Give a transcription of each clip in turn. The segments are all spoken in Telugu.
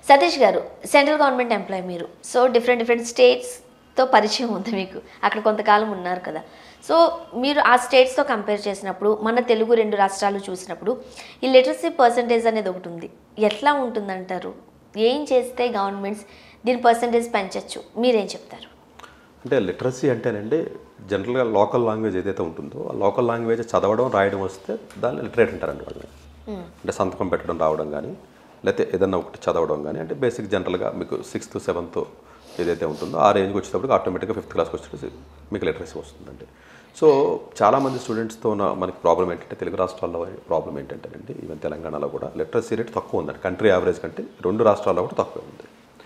సతీష్ గారు సెంట్రల్ గవర్నమెంట్ ఎంప్లాయ్ మీరు సో డిఫరెంట్ డిఫరెంట్ స్టేట్స్తో పరిచయం ఉంది మీకు అక్కడ కొంతకాలం ఉన్నారు కదా సో మీరు ఆ స్టేట్స్తో కంపేర్ చేసినప్పుడు మన తెలుగు రెండు రాష్ట్రాలు చూసినప్పుడు ఈ లిటరసీ పర్సంటేజ్ అనేది ఒకటి ఉంది ఎట్లా ఉంటుందంటారు ఏం చేస్తే గవర్నమెంట్స్ దీని పర్సంటేజ్ పెంచవచ్చు మీరేం చెప్తారు అంటే లిటరసీ అంటేనండి జనరల్గా లోకల్ లాంగ్వేజ్ ఏదైతే ఉంటుందో ఆ లోకల్ లాంగ్వేజ్ చదవడం రాయడం వస్తే దాన్ని లిటరేట్ అంటారండి వాళ్ళని అంటే సంతకం పెట్టడం రావడం కానీ లేకపోతే ఏదన్నా ఒకటి చదవడం కానీ అంటే బేసిక్ జనరల్గా మీకు సిక్స్త్ సెవెంత్ ఏదైతే ఉంటుందో ఆ రేంజ్కి వచ్చేటప్పుడు ఆటోమేటిక్గా ఫిఫ్త్ క్లాస్కి వచ్చేటప్పుడు మీకు లిటరసీ వస్తుందండి సో చాలామంది స్టూడెంట్స్తో ఉన్న మనకి ప్రాబ్లం ఏంటంటే తెలుగు రాష్ట్రాల్లో ప్రాబ్లం ఏంటంటేనండి ఈవెన్ తెలంగాణలో కూడా లిటరసీ రేట్ తక్కువ ఉందండి కంట్రీ యావరేజ్ కంటే రెండు రాష్ట్రాల్లో కూడా తక్కువ ఉంది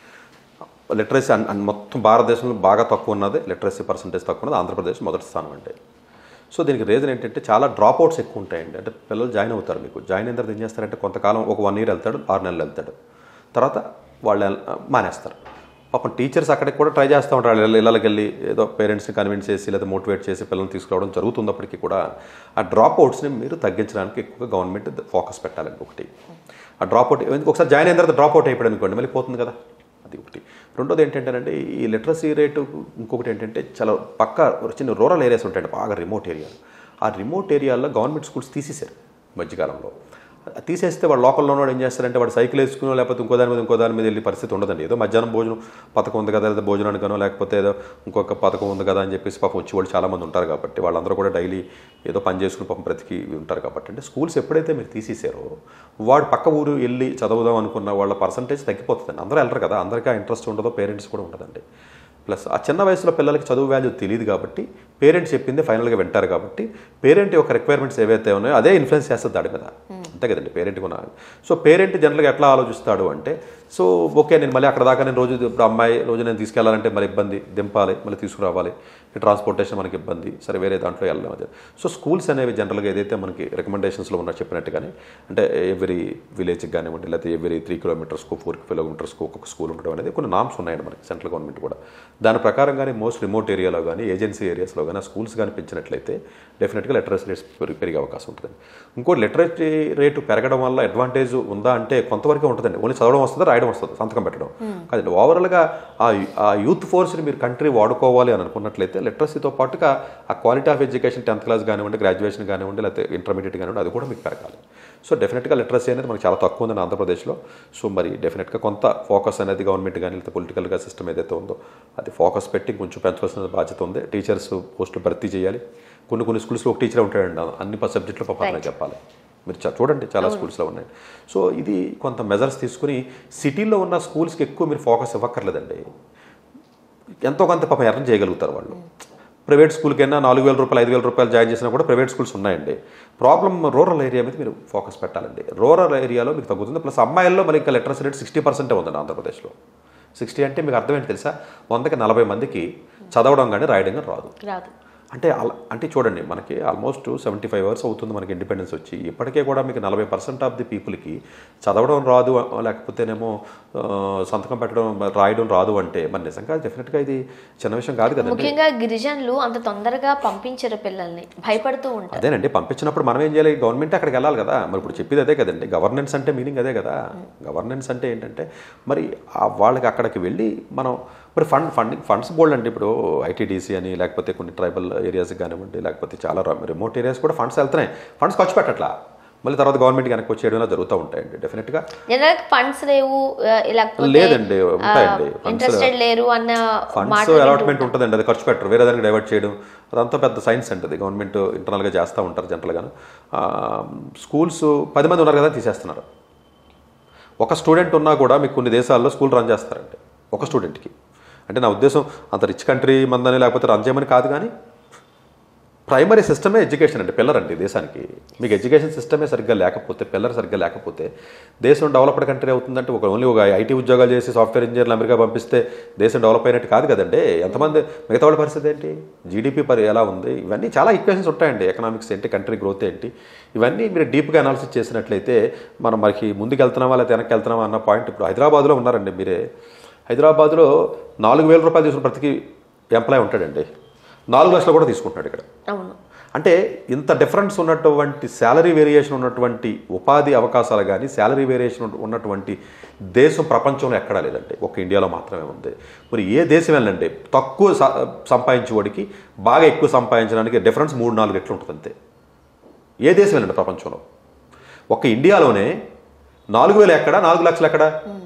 లిటరసీ అన్ అన్ మొత్తం భారతదేశంలో బాగా తక్కువ ఉన్నది లిటరసీ పర్సంటేజ్ తక్కువ ఉన్నది ఆంధ్రప్రదేశ్ మొదటి స్థానం అంటే సో దీనికి రీజన్ ఏంటంటే చాలా డ్రాప్ అవుట్స్ ఎక్కువ ఉంటాయండి అంటే పిల్లలు జాయిన్ అవుతారు మీకు జాయిన్ అయిన తర్వాత ఏం చేస్తారంటే కొంతకాలం ఒక వన్ ఇయర్ వెళ్తాడు ఆరు నెలలు వెళ్తాడు తర్వాత వాళ్ళు ఎల్- మానేస్తారు పాపం టీచర్స్ అక్కడికి కూడా ట్రై చేస్తూ ఉంటారు వాళ్ళ ఇళ్ళకి వెళ్ళి ఏదో పేరెంట్స్ని కన్విన్స్ చేసి లేదా మోటివేట్ చేసి పిల్లల్ని తీసుకురావడం జరుగుతున్నప్పటికీ కూడా ఆ డ్రాప్ అవుట్స్ని మీరు తగ్గించడానికి ఎక్కువగా గవర్నమెంట్ ఫోకస్ పెట్టాలండి ఒకటి ఆ డ్రాప్ అవుట్ ఒకసారి జాయిన్ అయిన తర్వాత డ్రాప్ అవుట్ అయిపోయాడు అనుకోండి మళ్ళీ పోతుంది కదా అది ఒకటి రెండోది ఏంటంటేనండి ఈ లిటరసీ రేటు ఇంకొకటి ఏంటంటే చాలా పక్క చిన్న రూరల్ ఏరియాస్ ఉంటాయండి బాగా రిమోట్ ఏరియాలు ఆ రిమోట్ ఏరియాల్లో గవర్నమెంట్ స్కూల్స్ తీసేశారు ఈ మధ్యకాలంలో అది తీసేస్తే వాడు లోకల్లో ఉన్నవాడు ఏం చేస్తారంటే వాడు సైకిల్ వేసుకునో లేకపోతే ఇంకో దాని మీద ఇంకో దాని మీద వెళ్ళే పరిస్థితి ఉండదండి ఏదో మధ్యాహ్నం భోజనం పథకం ఉంది కదా లేదా భోజనానికనో లేకపోతే ఏదో ఇంకొక పథకం ఉంది కదా అని చెప్పేసి పాపం వచ్చి వాళ్ళు చాలామంది ఉంటారు కాబట్టి వాళ్ళందరూ కూడా డైలీ ఏదో పని చేసుకుని పాపం బ్రతికి ఉంటారు కాబట్టి అంటే స్కూల్స్ ఎప్పుడైతే మీరు తీసేసారో వాడు పక్క ఊరు వెళ్ళి చదువుదాం అనుకున్న వాళ్ళ పర్సంటేజ్ తగ్గిపోతుందండి అందరూ వెళ్ళరు కదా అందరికీ ఆ ఇంట్రెస్ట్ ఉండదో పేరెంట్స్ కూడా ఉండదండి ప్లస్ ఆ చిన్న వయసులో పిల్లలకి చదువు వాల్యూ తెలియదు కాబట్టి పేరెంట్స్ చెప్పింది ఫైనల్గా వింటారు కాబట్టి పేరెంట్ యొక్క రిక్వైర్మెంట్స్ ఏవైతే ఉన్నాయో అదే ఇన్ఫ్లుయెన్స్ చేస్తుంది దాడి మీద అంతే కదండి పేరెంట్ కూడా సో పేరెంట్ జనరల్గా ఎట్లా ఆలోచిస్తాడు అంటే సో ఓకే నేను మళ్ళీ అక్కడ దాకా నేను రోజు ఇప్పుడు అమ్మాయి రోజు నేను తీసుకెళ్ళాలంటే మరి ఇబ్బంది దింపాలి మళ్ళీ తీసుకురావాలి ట్రాన్స్పోర్టేషన్ మనకి ఇబ్బంది సరే వేరే దాంట్లో వెళ్ళాం అదే సో స్కూల్స్ అనేవి జనరల్గా ఏదైతే మనకి రికమెండేషన్స్లో ఉన్న చెప్పినట్టుగానే అంటే ఎవ్రీ విలేజ్కి కానివ్వండి లేకపోతే ఎవ్రీ త్రీ కిలోమీటర్స్కు ఫోర్ కిలోమీటర్స్కు ఒక్కొక్క స్కూల్ ఉండడం అనేది కొన్ని నామ్స్ ఉన్నాయండి మనకి సెంట్రల్ గవర్నమెంట్ కూడా దాని ప్రకారంగానే మోస్ట్ రిమోట్ ఏరియాలో కానీ ఏజెన్సీ ఏరియాస్లో కానీ స్కూల్స్ కానీ పెంచినట్లయితే డెఫినెట్గా లిటరసీ రేట్స్ పెరిగి పెరిగే అవకాశం ఉంటుంది ఇంకోటి లిటరసీ రేటు పెరగడం వల్ల అడ్వాంటేజ్ ఉందా అంటే కొంతవరకే ఉంటుందండి ఓన్లీ చదవడం వస్తుంది రాయడం వస్తుంది సంతకం పెట్టడం కాదండి ఓవరాల్గా ఆ ఆ యూత్ ఫోర్స్ని మీరు కంట్రీ వాడుకోవాలి అని అనుకున్నట్లయితే లిటరసీతో పాటుగా ఆ quality of education tenth class కానివ్వండి గ్రాడ్యుయేషన్ కానివ్వండి లేకపోతే ఇంటర్మీడియట్ కానివ్వండి అది కూడా మీకు పెరగాలి సో డెఫినెట్గా లిటరసీ అనేది మనకి చాలా తక్కువ ఉందండి ఆంధ్రప్రదేశ్లో సో మరి డెఫినెట్గా కొంత ఫోకస్ అనేది గవర్నమెంట్ కానీ లేకపోతే పొలిటికల్గా సిస్టమ్ ఏదైతే ఉందో అది ఫోకస్ పెట్టి కొంచెం పెంచవలసిన బాధ్యత ఉంది టీచర్స్ పోస్టులు భర్తీ చేయాలి కొన్ని కొన్ని స్కూల్స్లో ఒక టీచర్ ఉంటాడండి అన్ని సబ్జెక్టులు పాపం చెప్పాలి మీరు చ- చూడండి చాలా స్కూల్స్లో ఉన్నాయి సో ఇది కొంత మెజర్స్ తీసుకుని సిటీలో ఉన్న స్కూల్స్కి ఎక్కువ మీరు ఫోకస్ ఇవ్వక్కర్లేదండి ఎంతో కొంత పాపం ఎర్న్ చేయగలుగుతారు వాళ్ళు ప్రైవేట్ స్కూల్కైనా నాలుగు వేల రూపాయలు ఐదు వేల రూపాయలు జాయిన్ చేసినా కూడా ప్రైవేట్ స్కూల్స్ ఉన్నాయండి ప్రాబ్లం రూరల్ ఏరియా మీద మీరు ఫోకస్ పెట్టాలండి రూరల్ ఏరియాలో మీకు తగ్గుతుంది ప్లస్ అమ్మాయిల్లో మరి ఇంకా లిటరసీ రేట్ సిక్స్టీ పర్సెంటే ఉందండి ఆంధ్రప్రదేశ్లో సిక్స్టీ అంటే మీకు అర్థం ఏంటి తెలుసా వందకి నలభై మందికి చదవడం కానీ రాయడం కానీ రాదు రాదు అంటే అలా అంటే చూడండి మనకి ఆల్మోస్ట్ సెవెంటీ ఫైవ్ అవర్స్ అవుతుంది మనకి ఇండిపెండెన్స్ వచ్చి ఇప్పటికే కూడా మీకు నలభై పర్సెంట్ ఆఫ్ ది పీపుల్కి చదవడం రాదు లేకపోతేనేమో ఆ, సంతకం పెట్టడం రాయడం రాదు అంటే మరి నిజంగా డెఫినెట్గా ఇది చిన్న విషయం కాదు కదండి ముఖ్యంగా గిరిజనులు అంత తొందరగా పంపించరు పిల్లల్ని భయపడుతూ ఉంటారు అదేనండి పంపించినప్పుడు మనం ఏం చేయాలి గవర్నమెంట్ అక్కడికి వెళ్ళాలి కదా మరి ఇప్పుడు చెప్పేది అదే కదండి గవర్నెన్స్ అంటే మీనింగ్ అదే కదా గవర్నెన్స్ అంటే ఏంటంటే మరి ఆ వాళ్ళకి అక్కడికి వెళ్ళి మనం మరి ఫండ్ ఫండింగ్ ఫండ్స్ బోల్డ్ అండి ఇప్పుడు ఐటీడీసీ అని లేకపోతే కొన్ని ట్రైబల్ ఏరియాస్కి కానివ్వండి లేకపోతే చాలా రిమోట్ ఏరియాస్ కూడా ఫండ్స్ వెళ్తున్నాయి ఫండ్స్ ఖర్చు పెట్టట్లా మళ్ళీ తర్వాత గవర్నమెంట్కి వెనక్కి వచ్చేయడం ఇలా జరుగుతూ ఉంటాయండి డెఫినెట్గా జనరల్ ఫండ్స్ లేవు ఆ, లేకపోతే లేదండి ఉంటాయండి ఫండ్స్ ఇంట్రెస్టెడ్ లేరు అన్న మాట ఫండ్స్ అలాట్మెంట్ ఉంటుందండి అది ఖర్చు పెట్టరు వేరే దానికి డైవర్ట్ చేయడం అదంతా పెద్ద సైన్స్ అండి అది గవర్నమెంట్ ఇంటర్నల్గా చేస్తూ ఉంటారు జనరల్గా స్కూల్స్ పది మంది ఉన్నారు కదా తీసేస్తున్నారు ఒక స్టూడెంట్ ఉన్నా కూడా మీకు కొన్ని దేశాల్లో స్కూల్ రన్ చేస్తారండి ఒక స్టూడెంట్కి అంటే నా ఉద్దేశం అంత రిచ్ కంట్రీ మందని లేకపోతే రన్ చేయమని కాదు కానీ ప్రైమరీ సిస్టమే ఎడ్యుకేషన్ అండి పిల్లర్ అండి దేశానికి మీకు ఎడ్యుకేషన్ సిస్టమే సరిగ్గా లేకపోతే పిల్లర్ సరిగ్గా లేకపోతే దేశం డెవలప్డ్ కంట్రీ అవుతుందంటే ఒక ఓన్లీ ఒక ఐటీ ఉద్యోగాలు చేసి సాఫ్ట్వేర్ ఇంజనీర్లు అమెరికా పంపిస్తే దేశం డెవలప్ అయినట్టు కాదు కదండి ఎంతమంది మిగతా వాళ్ళ పరిస్థితి ఏంటి జీడిపి పరి ఎలా ఉంది ఇవన్నీ చాలా ఈక్వేషన్స్ ఉంటాయండి ఎకనామిక్స్ ఏంటి కంట్రీ గ్రోత్ ఏంటి ఇవన్నీ మీరు డీప్గా అనాలిసిస్ చేసినట్లయితే మనం మనకి ముందుకు వెళ్తున్నామా లేకపోతే వెనక్కి వెళ్తున్నామా అన్న పాయింట్ ఇప్పుడు హైదరాబాద్లో ఉన్నారండి మీరే హైదరాబాద్లో నాలుగు వేల రూపాయలు తీసుకున్న ప్రతికి ఎంప్లాయ్ ఉంటాడండి నాలుగు లక్షలు కూడా తీసుకుంటున్నాడు ఇక్కడ అవును అంటే ఇంత డిఫరెన్స్ ఉన్నటువంటి శాలరీ వేరియేషన్ ఉన్నటువంటి ఉపాధి అవకాశాలు కానీ శాలరీ వేరియేషన్ ఉన్నటువంటి దేశం ప్రపంచంలో ఎక్కడా లేదండి ఒక ఇండియాలో మాత్రమే ఉంది మరి ఏ దేశం వెళ్ళండి తక్కువ స- సంపాదించేవాడికి బాగా ఎక్కువ సంపాదించడానికి డిఫరెన్స్ మూడు నాలుగు ఎట్లు ఉంటుంది అంతే ఏ దేశం వెళ్ళండి ప్రపంచంలో ఒక ఇండియాలోనే నాలుగు వేలు ఎక్కడ నాలుగు లక్షలు ఎక్కడ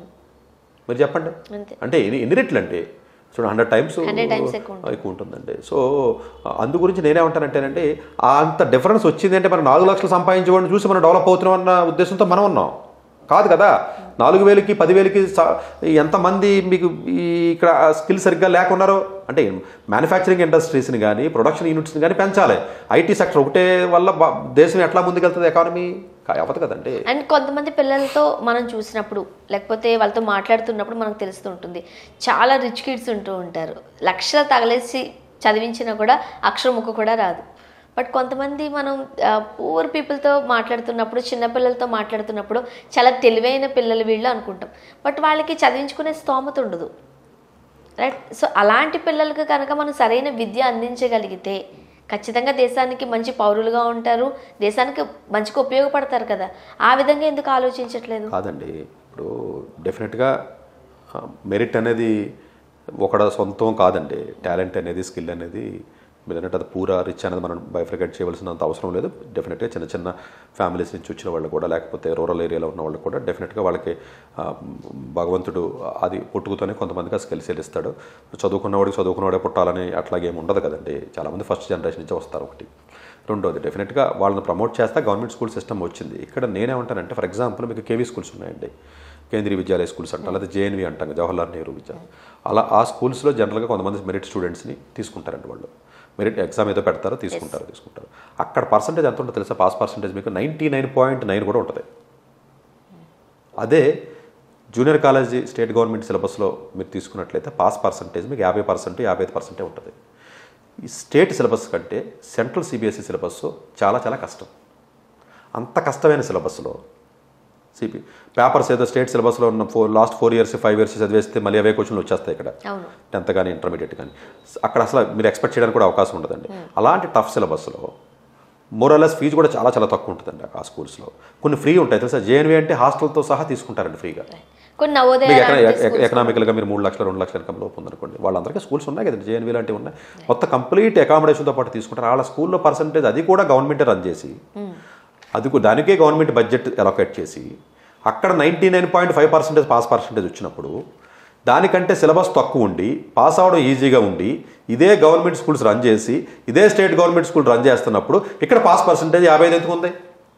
మీరు చెప్పండి అంతే అంటే ఎన్ని ఎన్ని రెట్లు అంటే చూడండి హండ్రెడ్ టైమ్స్ 100 times ఎక్కువ ఎక్కువ ఉంటుందండి సో అందు గురించి నేనేమంటానంటేనంటే ఆ అంత డిఫరెన్స్ వచ్చింది అంటే మనం నాలుగు లక్షలు సంపాదించేవాడిని చూసి మనం డెవలప్ అవుతున్నాం అన్న ఉద్దేశంతో మనం ఉన్నాం కాదు కదా నాలుగు వేలకి పదివేలకి స- ఎంతమంది మీకు ఈ ఇక్కడ స్కిల్ సరిగ్గా లేకున్నారో అంటే మ్యానుఫ్యాక్చరింగ్ ఇండస్ట్రీస్ని కానీ ప్రొడక్షన్ యూనిట్స్ని కానీ పెంచాలి ఐటీ సెక్టర్ ఒకటే వల్ల బ- దేశం ఎట్లా ముందుకెళ్తుంది ఎకానమీ అవ్వదు కదండి అండ్ కొంతమంది పిల్లలతో మనం చూసినప్పుడు లేకపోతే వాళ్ళతో మాట్లాడుతున్నప్పుడు మనకు తెలుస్తుంటుంది చాలా రిచ్ కిడ్స్ ఉంటూ ఉంటారు లక్షలు తగలేసి చదివించినా కూడా అక్షరం ముక్క కూడా రాదు బట్ కొంతమంది మనం పూర్ పీపుల్తో మాట్లాడుతున్నప్పుడు చిన్నపిల్లలతో మాట్లాడుతున్నప్పుడు చాలా తెలివైన పిల్లలు వీళ్ళు అనుకుంటాం బట్ వాళ్ళకి చదివించుకునే స్తోమత ఉండదు రైట్ సో అలాంటి పిల్లలకు కనుక మనం సరైన విద్య అందించగలిగితే ఖచ్చితంగా దేశానికి మంచి పౌరులుగా ఉంటారు దేశానికి మంచిగా ఉపయోగపడతారు కదా ఆ విధంగా ఎందుకు ఆలోచించట్లేదు కాదండి ఇప్పుడు డెఫినెట్గా మెరిట్ అనేది ఒకడ సొంతం కాదండి టాలెంట్ అనేది స్కిల్ అనేది మీరు అన్నట్టు అది పూరా రిచ్ అనేది మనం బైఫ్రికేట్ చేయవలసినంత అవసరం లేదు డెఫినెట్గా చిన్న చిన్న ఫ్యామిలీస్ నుంచి వచ్చిన వాళ్ళు కూడా లేకపోతే రూరల్ ఏరియాలో ఉన్న వాళ్ళు కూడా డెఫినెట్గా వాళ్ళకి ఆ, భగవంతుడు అది పుట్టుకతోనే కొంతమందికి ఆ స్కిల్స్ ఇస్తాడు చదువుకున్నవాడికి చదువుకున్నవాడే పుట్టాలని అట్లాగేమి ఉండదు కదండి చాలామంది ఫస్ట్ జనరేషన్ నుంచి వస్తారు ఒకటి రెండోది డెఫినెట్గా వాళ్ళని ప్రమోట్ చేస్తే గవర్నమెంట్ స్కూల్ సిస్టమ్ వచ్చింది ఇక్కడ నేనేమంటానంటే ఫర్ ఎగ్జాంపుల్ మీకు కేవీ స్కూల్స్ ఉన్నాయండి కేంద్రీయ విద్యాలయ స్కూల్స్ అంటాం లేదా జేఎన్వి అంటాం జవహర్లాల్ నెహ్రూ విద్య అలా ఆ స్కూల్స్లో జనరల్గా కొంతమంది మెరిట్ స్టూడెంట్స్ని తీసుకుంటారండి వాళ్ళు మెరిట్ ఎగ్జామ్ ఏదో పెడతారో తీసుకుంటారు తీసుకుంటారు అక్కడ పర్సంటేజ్ ఎంత ఉంటుందో తెలుసా పాస్ పర్సంటేజ్ మీకు నైంటీ నైన్ పాయింట్ నైన్ కూడా ఉంటుంది అదే జూనియర్ కాలేజీ స్టేట్ గవర్నమెంట్ సిలబస్లో మీరు తీసుకున్నట్లయితే పాస్ పర్సంటేజ్ మీకు యాభై పర్సెంట్ యాభై ఐదు పర్సెంటే ఉంటుంది ఈ స్టేట్ సిలబస్ కంటే సెంట్రల్ సిబిఎస్ఈ సిలబస్ చాలా చాలా కష్టం అంత కష్టమైన సిలబస్లో సిపి పేపర్స్ ఏదో స్టేట్ సిలబస్లో ఉన్న four last four years five years చదివేస్తే మళ్ళీ అవే క్వశ్చన్లు వచ్చేస్తాయి ఇక్కడ అవును టెన్త్ కానీ ఇంటర్మీడియట్ కానీ అక్కడ అసలు మీరు ఎక్స్పెక్ట్ చేయడానికి కూడా అవకాశం ఉండదండి అలాంటి టఫ్ సిలబస్లో మోరలెస్ ఫీజు కూడా చాలా చాలా తక్కువ ఉంటుందండి ఆ స్కూల్స్లో కొన్ని ఫ్రీ ఉంటాయి తెలుసా జేఎన్వి అంటే హాస్టల్తో సహా తీసుకుంటారండి ఫ్రీగా కొన్ని నవోదయ మీకు ఎకనా- లాంటి ఎక- ఎకనామికల్గా మీరు మూడు లక్షల రెండు లక్షల ఇన్కమ్ లోపు ఉందనుకోండి వాళ్ళందరికీ స్కూల్స్ ఉన్నాయి కదండి జేఎన్వి లాంటివి ఉన్నాయి మొత్తం కంప్లీట్ అకామిడేషన్తో పాటు తీసుకుంటారు వాళ్ళ స్కూల్లో పర్సంటేజ్ అది కూడా గవర్నమెంటే రన్ చేసి అది కూ- దానికే గవర్నమెంట్ బడ్జెట్ అలొకేట్ చేసి అక్కడ ninety nine point five percentage pass percentage వచ్చినప్పుడు దానికంటే సిలబస్ తక్కువ ఉండి పాస్ అవడం ఈజీగా ఉండి ఇదే గవర్నమెంట్ స్కూల్స్ రన్ చేసి ఇదే స్టేట్ గవర్నమెంట్ స్కూల్ రన్ చేస్తున్నప్పుడు ఇక్కడ పాస్ పర్సెంటేజ్ యాభై ఐదు ఎందుకు ఉంది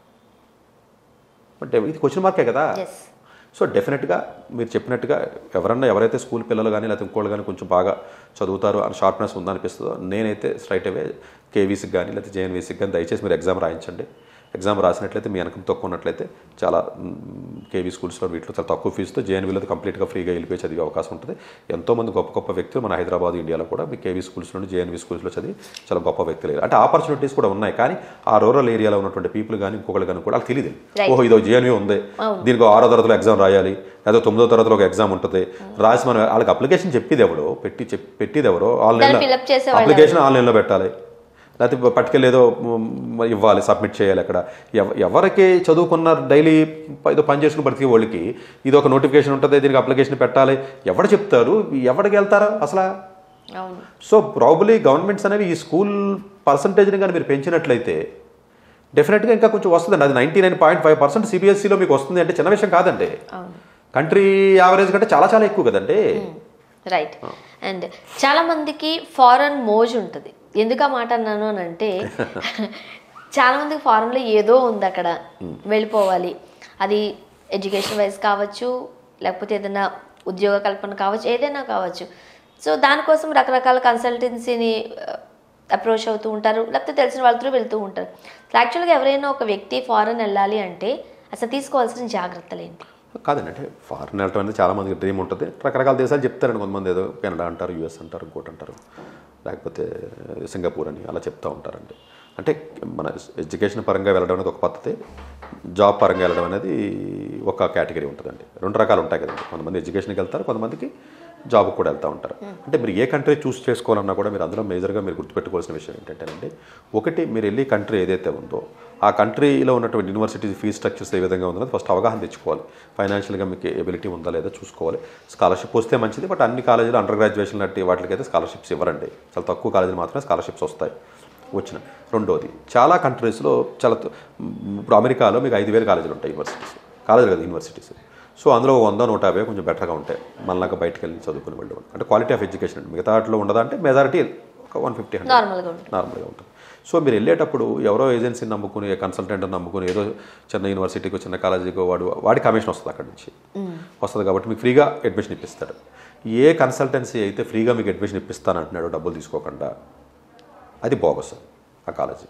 అంటే ఇది క్వశ్చన్ మార్కే కదా ఎస్ సో డెఫినెట్గా మీరు చెప్పినట్టుగా ఎవరన్నా ఎవరైతే స్కూల్ పిల్లలు కానీ లేకపోతే ఇంకోళ్ళు కానీ కొంచెం బాగా చదువుతారు అని షార్ప్నెస్ ఉందనిపిస్తుందో నేనైతే స్ట్రైట్ అవే కేవీసీకి కానీ లేకపోతే జేఎన్వీసీకి కానీ దయచేసి మీరు ఎగ్జామ్ రాయించండి ఎగ్జామ్ రాసినట్లయితే మీ వెనకం తక్కువ ఉన్నట్లయితే చాలా కేవీ స్కూల్స్లో వీటిలో చాలా తక్కువ ఫీజుతో జేఎన్వీలో కంప్లీట్గా ఫ్రీగా వెళ్ళిపోయి చదివే అవకాశం ఉంటుంది ఎంతోమంది గొప్ప గొప్ప వ్యక్తులు మన హైదరాబాద్ ఇండియాలో కూడా మీ కేవీ స్కూల్స్ నుండి జేఎన్వీ స్కూల్స్లో చదివి చాలా గొప్ప వ్యక్తులు అంటే ఆపర్చునిటీస్ కూడా ఉన్నాయి కానీ ఆ రూరల్ ఏరియాలో ఉన్నటువంటి పీపుల్ కానీ ఇంకొకళ్ళు కానీ కూడా వాళ్ళకి తెలియదు Right. ఓహో ఇదో జేఎన్వీ ఉంది దీనికి ఆరో తరగతిలో ఎగ్జామ్ రాయాలి లేదా తొమ్మిదో తరగతిలో ఒక ఎగ్జామ్ ఉంటుంది రాసి మనం వాళ్ళకి అప్లికేషన్ చెప్పేది ఎవడో పెట్టి చెప్- పెట్టేది ఎవరో ఆన్లైన్లో fill up చేసేవాళ్ళు అప్లికేషన్ ఆన్లైన్లో పెట్టాలి లేకపోతే పట్టుకెళ్ళి ఏదో మ్, ఇవ్వాలి సబ్మిట్ చేయాలి అక్కడ ఎవ- ఎవరికి చదువుకున్న డైలీ ఏదో పని చేసుకుని బ్రతికే వాళ్ళకి ఇది ఒక నోటిఫికేషన్ ఉంటుంది దీనికి అప్లికేషన్ పెట్టాలి ఎవరు చెప్తారు ఎవరికి వెళ్తారు అసలు అవును సో ప్రాబులీ గవర్నమెంట్స్ అనేవి ఈ స్కూల్ పర్సంటేజ్ని కానీ మీరు పెంచినట్లయితే డెఫినెట్గా ఇంకా కొంచెం వస్తుందండి అది ninety nine point five percent సిబిఎస్ఈలో మీకు వస్తుంది అంటే చిన్న విషయం కాదండి అవును కంట్రీ యావరేజ్ కంటే చాలా చాలా ఎక్కువ కదండి రైట్ అండ్ చాలా మందికి ఫారెన్ మోజ్ ఉంటుంది ఎందుకు ఆ మాట అన్నాను అని అంటే చాలా మందికి ఫారెన్లో ఏదో ఉంది అక్కడ వెళ్ళిపోవాలి అది ఎడ్యుకేషన్ వైజ్ కావచ్చు లేకపోతే ఏదైనా ఉద్యోగ కల్పన కావచ్చు ఏదైనా కావచ్చు సో దానికోసం రకరకాల కన్సల్టెన్సీని అప్రోచ్ అవుతూ ఉంటారు లేకపోతే తెలిసిన వాళ్ళతో వెళ్తూ ఉంటారు యాక్చువల్గా ఎవరైనా ఒక వ్యక్తి ఫారెన్ వెళ్ళాలి అంటే అసలు తీసుకోవాల్సిన జాగ్రత్తలు ఏంటి కాదండి అంటే ఫారెన్ వెళ్ళటం అనేది చాలా మందికి డ్రీమ్ ఉంటుంది రకరకాల దేశాలు చెప్తారండి కొంతమంది ఏదో కెనడా అంటారు యూఎస్ అంటారు ఇంకోటి అంటారు లేకపోతే సింగపూర్ అని అలా చెప్తూ ఉంటారండి అంటే మన ఎడ్యుకేషన్ పరంగా వెళ్ళడం అనేది ఒక పద్ధతి జాబ్ పరంగా వెళ్ళడం అనేది ఒక కేటగిరీ ఉంటుందండి రెండు రకాలు ఉంటాయి కదండి కొంతమంది ఎడ్యుకేషన్కి వెళ్తారు కొంతమందికి జాబ్కి కూడా వెళ్తూ ఉంటారు అంటే మీరు ఏ కంట్రీ చూస్ చేసుకోవాలన్నా కూడా మీరు అందులో మేజర్గా మీరు గుర్తుపెట్టుకోవాల్సిన విషయం ఏంటంటేనండి ఒకటి మీరు వెళ్ళి కంట్రీ ఏదైతే ఉందో ఆ కంట్రీలో ఉన్నటువంటి యూనివర్సిటీ ఫీ స్ట్రక్చర్స్ ఏ విధంగా ఉందో ఫస్ట్ అవగాహన తెచ్చుకోవాలి ఫైనాన్షియల్గా మీకు ఎబిలిటీ ఉందా లేదా చూసుకోవాలి స్కాలర్షిప్ వస్తే మంచిది బట్ అన్ని కాలేజీలు అండర్ గ్రాడ్యుయేషన్ లాంటి వాటికైతే స్కాలర్షిప్స్ ఇవ్వరండి చాలా తక్కువ కాలేజీలు మాత్రమే స్కాలర్షిప్స్ వస్తాయి వచ్చిన రెండోది చాలా కంట్రీస్లో చాలా త- ఇప్పుడు అమెరికాలో మీకు ఐదు వేలు కాలేజీలు ఉంటాయి యూనివర్సిటీస్ కాలేజీలు కదా యూనివర్సిటీస్ సో అందులో వంద నూట యాభై కొంచెం బెటర్గా ఉంటాయి మనలాగా బయటకు వెళ్ళి చదువుకుని వెళ్ళడం అంటే క్వాలిటీ ఆఫ్ ఎడ్యుకేషన్ మిగతా వాటిలో ఉండదా అంటే మెజారిటీ ఒక వన్ ఫిఫ్టీ హండ్రెడ్ నార్మల్గా ఉంటుంది నార్మల్గా ఉంటుంది సో మీరు వెళ్ళేటప్పుడు ఎవరో ఏజెన్సీని నమ్ముకుని కన్సల్టెంట్ నమ్ముకుని ఏదో చిన్న యూనివర్సిటీకో చిన్న కాలేజీకో వాడు వాడి కమిషన్ వస్తుంది అక్కడి నుంచి వస్తుంది కాబట్టి మీకు ఫ్రీగా అడ్మిషన్ ఇప్పిస్తాడు ఏ కన్సల్టెన్సీ అయితే ఫ్రీగా మీకు అడ్మిషన్ ఇప్పిస్తాను అంటున్నాడు డబ్బులు తీసుకోకుండా అది బోగస్ ఆ కాలేజీ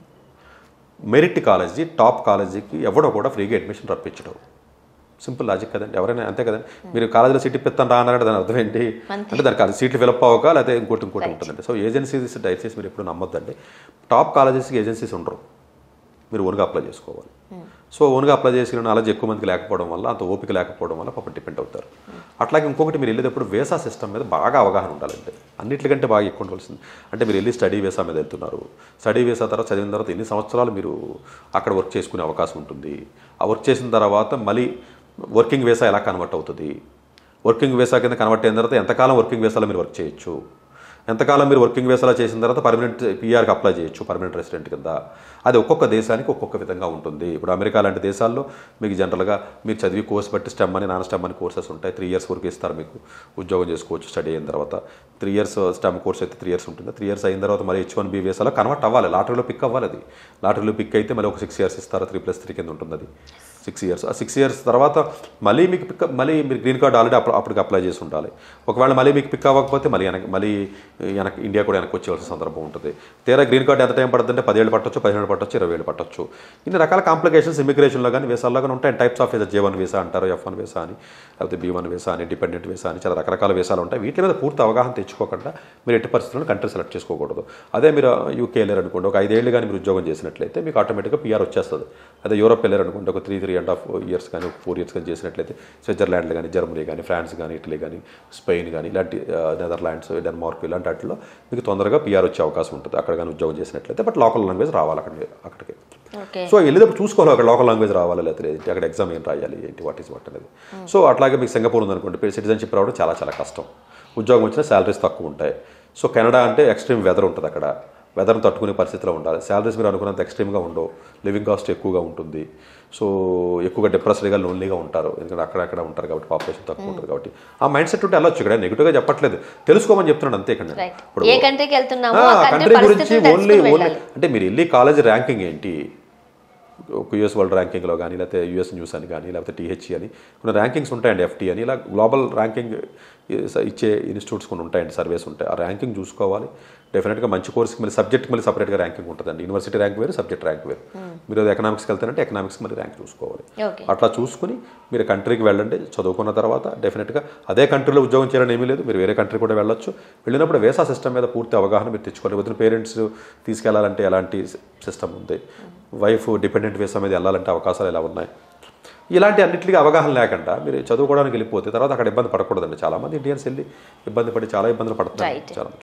మెరిట్ కాలేజీ టాప్ కాలేజీకి ఎవడో కూడా ఫ్రీగా అడ్మిషన్ రప్పించడం సింపుల్ లాజిక్ కదండి ఎవరైనా అంతే కదండి మీరు కాలేజీలో సీట్ ఇప్పిస్తాను రా అన్నారంటే దాని అర్థం ఏంటి అంటే దానికి అది సీట్లు ఫిలప్ అవ్వక లేకపోతే ఇంకోటి ఇంకోటి ఉంటుందండి సో ఏజెన్సీస్ దయచేసి మీరు ఎప్పుడు నమ్మొద్దండి టాప్ కాలేజెస్కి ఏజెన్సీస్ ఉండరు మీరు ఓన్గా అప్లై చేసుకోవాలి సో ఓన్గా అప్లై చేసిన నాలెడ్జ్ ఎక్కువ మందికి లేకపోవడం వల్ల అంత ఓపిక లేకపోవడం వల్ల పాపం డిపెండ్ అవుతారు అట్లాగే ఇంకొకటి మీరు వెళ్ళేటప్పుడు వేసా సిస్టమ్ మీద బాగా అవగాహన ఉండాలండి అన్నిటికంటే బాగా ఎక్కువ ఉండవలసింది అంటే మీరు వెళ్ళి స్టడీ వేసా మీద వెళ్తున్నారు స్టడీ వేసా తర్వాత చదివిన తర్వాత ఎన్ని సంవత్సరాలు మీరు అక్కడ వర్క్ చేసుకునే అవకాశం ఉంటుంది ఆ వర్క్ చేసిన తర్వాత మళ్ళీ వర్కింగ్ వేసా ఎలా కన్వర్ట్ అవుతుంది వర్కింగ్ వేసా కింద కన్వర్ట్ అయిన తర్వాత ఎంతకాలం వర్కింగ్ వేసాలో మీరు వర్క్ చేయొచ్చు ఎంతకాలం మీరు వర్కింగ్ వేసాలా చేసిన తర్వాత పర్మనెంట్ పీఆర్కి అప్లై చేయొచ్చు పర్మనెంట్ రెసిడెంట్ కింద అది ఒక్కొక్క దేశానికి ఒక్కొక్క విధంగా ఉంటుంది ఇప్పుడు అమెరికా లాంటి దేశాల్లో మీకు జనరల్గా మీరు చదివి కోర్స్ బట్టి స్టెమ్ అని నాన్ స్టెమ్ అని కోర్సెస్ ఉంటాయి త్రీ ఇయర్స్ వరకు ఇస్తారు మీకు ఉద్యోగం చేసుకోవచ్చు స్టడీ అయిన తర్వాత త్రీ ఇయర్స్ స్టెమ్ కోర్స్ అయితే త్రీ ఇయర్స్ ఉంటుంది త్రీ ఇయర్స్ అయిన తర్వాత మరి హెచ్ వన్ బీ వేసాలో కన్వర్ట్ అవ్వాలి లాటరీలో పిక్ అవ్వాలి అది లాటరీలో పిక్ అయితే మళ్ళీ ఒక సిక్స్ ఇయర్స్ ఇస్తారు త్రీ ప్లస్ త్రీ కింద ఉంటుంది అది సిక్స్ ఇయర్స్ ఆ సిక్స్ ఇయర్స్ తర్వాత మళ్ళీ మీకు పిక్ మళ్ళీ మీరు గ్రీన్ కార్డ్ ఆల్రెడీ అప్పుడు అప్పటికి అప్లై చేసి ఉండాలి ఒకవేళ మళ్ళీ మీకు పిక్ అవ్వకపోతే మళ్ళీ వెనక్కి మళ్ళీ వెనక్కి ఇండియా కూడా వెనక్కి వచ్చేవలసిన సందర్భం ఉంటుంది తీరా గ్రీన్ కార్డ్ ఎంత టైం పడుతుందంటే పదిహేళ్ళు పట్టొచ్చు పదిహేను పట్టొచ్చు ఇరవై ఏళ్ళు పట్టొచ్చు ఇన్ని రకాల కాంప్లికేషన్స్ ఇమిగ్రేషన్లో కానీ వీసాల్లో కానీ ఉంటాయి types of visa J one visa అంటారు ఎఫ్ వన్ వీసా అని లేకపోతే బీ వన్ వీసా అని డిపెండెంట్ వీసా అని చాలా రకరకాల వీసాలు ఉంటాయి వీటి మీద పూర్తి అవగాహన తెచ్చుకోకుండా మీరు ఎట్టి పరిస్థితుల్లో కంట్రీ సెలెక్ట్ చేసుకోకూడదు అదే మీరు యూకే వెళ్ళారు అనుకోండి ఒక ఐదేళ్ళు కానీ మీరు ఉద్యోగం చేసినట్లయితే మీకు ఆటోమేటిక్గా పిఆర్ వచ్చేస్తుంది అదే యూరోప్ వెళ్ళారు అనుకోండి ఒక three three and half years కానీ ఒక ఫోర్ ఇయర్స్ కానీ చేసినట్లయితే స్విట్జర్లాండ్ కానీ జర్మనీ కానీ ఫ్రాన్స్ కానీ ఇటలీ కానీ స్పెయిన్ కానీ ఇలాంటి ఆ, నెదర్లాండ్స్ డెన్మార్క్ ఇలాంటి వాటిలో మీకు తొందరగా పిఆర్ వచ్చే అవకాశం ఉంటుంది అక్కడ కానీ ఉద్యోగం చేసినట్లయితే బట్ లోకల్ లాంగ్వేజ్ రావాలి అక్కడ అక్కడికి ఓకే సో వెళ్ళేటప్పుడు చూసుకోవాలి అక్కడ లోకల్ లాంగ్వేజ్ రావాలా లేకపోతే ఏంటి అక్కడ ఎగ్జామ్ ఏం రాయాలి ఏంటి వాట్ ఈస్ వాట్ అనేది సో అట్లాగే మీకు సింగపూర్ ఉందనుకోండి సిటిజన్షిప్ రావడం చాలా చాలా కష్టం ఉద్యోగం వచ్చినా శాలరీస్ తక్కువ ఉంటాయి సో కెనడా అంటే ఎక్స్ట్రీమ్ వెదర్ ఉంటుంది అక్కడ వెదర్ని తట్టుకునే పరిస్థితిలో ఉండాలి శాలరీస్ మీరు అనుకున్నంత ఎక్స్ట్రీమ్గా ఉండవు లివింగ్ కాస్ట్ ఎక్కువగా ఉంటుంది సో ఎక్కువగా డిప్రెస్డ్గా లోన్లీగా ఉంటారు ఎందుకంటే అక్కడక్కడ ఉంటారు కాబట్టి పాపులేషన్ తక్కువ ఉంటుంది కాబట్టి ఆ మైండ్ సెట్ ఉంటే వెళ్ళొచ్చు ఇక్కడ నెగిటివ్గా చెప్పట్లేదు తెలుసుకోమని చెప్తున్నాను అంతే ఇక్కడ నేను. రైట్ ఏ కంట్రీకి వెళ్తున్నామో ఆ కంట్రీ కంట్రీ గురించి పరిస్థితులు ఓన్లీ తెలుసుకుని ఓన్లీ వెళ్ళాలి అంటే మీరు వెళ్ళి కాలేజ్ ర్యాంకింగ్ ఏంటి ఒక యూఎస్ వరల్డ్ ర్యాంకింగ్లో కానీ లేకపోతే యూఎస్ న్యూస్ అని కానీ లేకపోతే టీహెచ్ఈ అని కొన్ని ర్యాంకింగ్స్ ఉంటాయండి ఎఫ్టీ అని ఇలా గ్లోబల్ ర్యాంకింగ్ ఇచ్చే ఇన్స్టిట్యూట్స్ కొన్ని ఉంటాయండి సర్వేస్ ఉంటాయి ఆ ర్యాంకింగ్ చూసుకోవాలి డెఫినెట్గా మంచి కోర్స్కి మళ్ళీ సబ్జెక్ట్కి మళ్ళీ సపరేట్గా ర్యాంకింగ్ ఉంటుందండి యూనివర్సిటీ ర్యాంక్ వేరు సబ్జెక్ట్ ర్యాంక్ వేరు మీరు ఎకనామిక్స్కి వెళ్తారంటే ఎకనామిక్స్ మళ్ళీ ర్యాంక్ చూసుకోవాలి ఓకే అట్లా చూసుకుని మీరు కంట్రీకి వెళ్ళండి చదువుకున్న తర్వాత డెఫినెట్గా అదే కంట్రీలో ఉద్యోగం చేయాలని ఏమీ లేదు మీరు వేరే కంట్రీ కూడా వెళ్ళొచ్చు వెళ్ళినప్పుడు వేసా సిస్టమ్ మీద పూర్తి అవగాహన మీరు తెచ్చుకోవాలి వదిన పేరెంట్స్ తీసుకెళ్లాలంటే ఎలాంటి సిస్టమ్ ఉంది వైఫ్ డిపెండెంట్ వేసా మీద వెళ్ళాలంటే అవకాశాలు ఎలా ఉన్నాయి ఇలాంటి అన్నింటికి అవగాహన లేకుండా మీరు చదువుకోవడానికి వెళ్ళిపోతే తర్వాత అక్కడ ఇబ్బంది పడకూడదండి చాలామంది ఇండియన్స్ వెళ్ళి ఇబ్బంది పడి చాలా ఇబ్బందులు పడుతున్నారు Right. చాలా